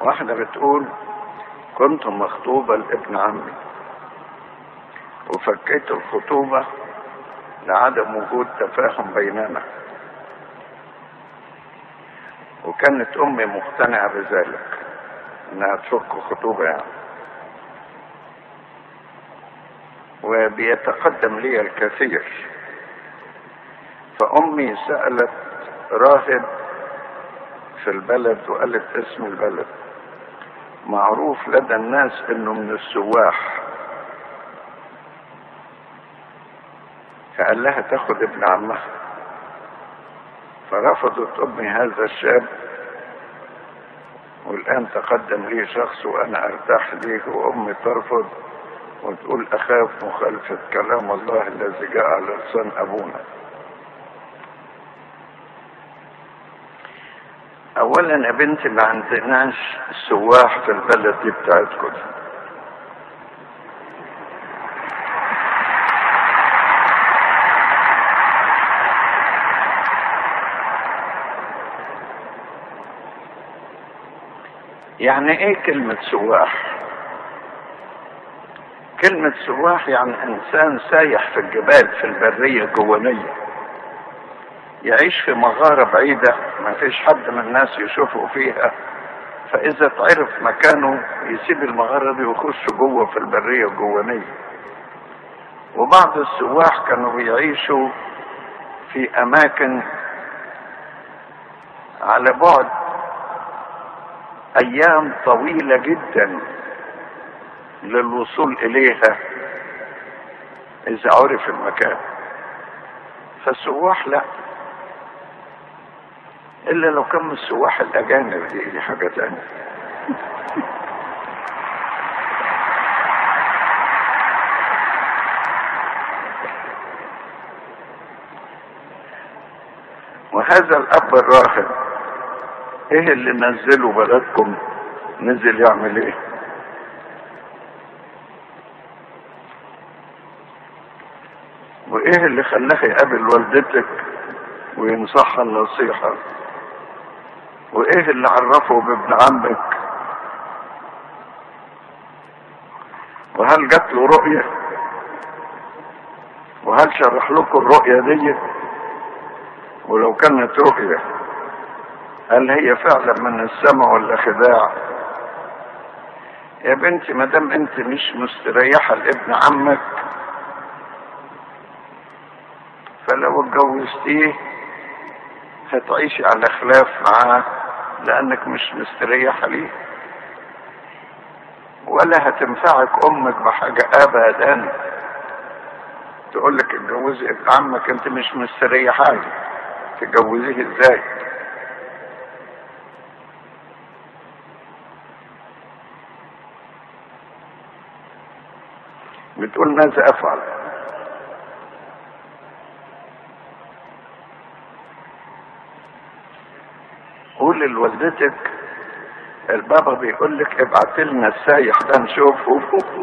واحدة بتقول كنت مخطوبة لابن عمي وفكيت الخطوبة لعدم وجود تفاهم بيننا وكانت امي مقتنعة بذلك انها تفك خطوبة يعني وبيتقدم لي الكثير فامي سألت راهب في البلد وقالت اسم البلد معروف لدى الناس انه من السواح فقال لها تاخد ابن عمها فرفضت امي هذا الشاب والان تقدم لي شخص وانا ارتاح ليه وامي ترفض وتقول اخاف مخالفة كلام الله الذي جاء على لسان ابونا اولا يا بنتي ما عندناش سواح في البلد دي بتاعتكم دي. يعني ايه كلمة سواح كلمة سواح يعني انسان سايح في الجبال في البرية الجوانية يعيش في مغارة بعيدة ما فيش حد من الناس يشوفه فيها فإذا تعرف مكانه يسيب المغارة دي ويخش جوه في البرية الجوانية وبعض السواح كانوا بيعيشوا في أماكن على بعد أيام طويلة جدا للوصول إليها إذا عرف المكان فالسواح لا الا لو كان من السواح الاجانب دي, دي حاجه تانية وهذا الاب الراهب ايه اللي نزله بلدكم نزل يعمل ايه وايه اللي خلاه يقابل والدتك وينصحها النصيحة وايه اللي عرفه بابن عمك وهل جات له رؤية وهل شرح لكم الرؤية دي ولو كانت رؤية هل هي فعلا من السماء ولا خداع يا بنتي ما دام انت مش مستريحة لابن عمك فلو اتجوزتيه هتعيشي على خلاف معاه لانك مش مستريحة ليه ولا هتنفعك امك بحاجة ابدا تقول لك اتجوزي ابن عمك انت مش مستريحة له تجوزيه ازاي بتقول ماذا افعل قول لوالدتك البابا بيقول لك ابعت لنا السايح ده نشوفه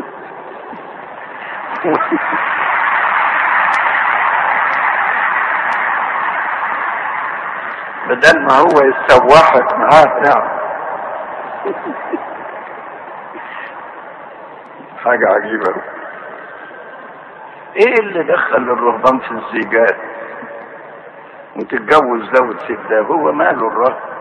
بدل ما هو يسوحك معاه نعم حاجة عجيبة ايه اللي دخل الرهبان في الزيجات وتتجوز ده وتسيب ده هو ماله الراجل